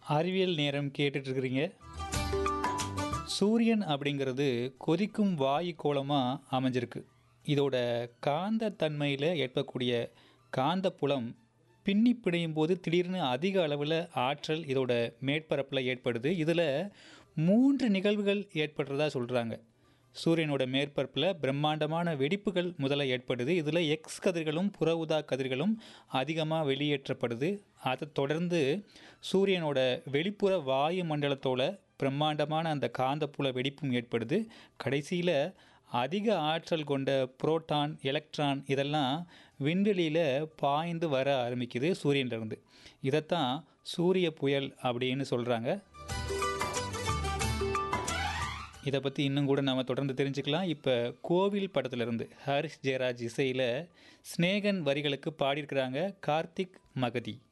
அறிவியல் நேரம் கேட்டுட்டு இருக்கிறீங்க சூரியன் அப்படிங்கிறது கொதிக்கும் வாயு கோலமாக அமைஞ்சிருக்கு இதோட காந்த தன்மையில் ஏற்படக்கூடிய காந்தப்புலம் பின்னி பிணையும் போது திடீர்னு அதிக அளவில் ஆற்றல் இதோட மேற்பரப்பில் ஏற்படுது இதில் மூன்று நிகழ்வுகள் ஏற்படுறதா சொல்கிறாங்க சூரியனோட மேற்பரப்பில் பிரம்மாண்டமான வெடிப்புகள் முதல்ல ஏற்படுது இதில் எக்ஸ் கதிர்களும் புற ஊதா கதிர்களும் அதிகமாக வெளியேற்றப்படுது அதை தொடர்ந்து சூரியனோட வெளிப்புற வாயு மண்டலத்தோட பிரம்மாண்டமான அந்த காந்தப்புல வெடிப்பும் ஏற்படுது கடைசியில் அதிக ஆற்றல் கொண்ட புரோட்டான் எலக்ட்ரான் இதெல்லாம் விண்வெளியில் பாய்ந்து வர ஆரம்பிக்குது சூரியன்லேருந்து இதைத்தான் சூரிய புயல் அப்படின்னு சொல்கிறாங்க இதை பற்றி இன்னும் கூட நம்ம தொடர்ந்து தெரிஞ்சுக்கலாம் இப்போ கோவில் படத்துலேருந்து ஹரிஷ் ஜெயராஜ் இசையில் ஸ்னேகன் வரிகளுக்கு பாடியிருக்கிறாங்க கார்த்திக் மகதி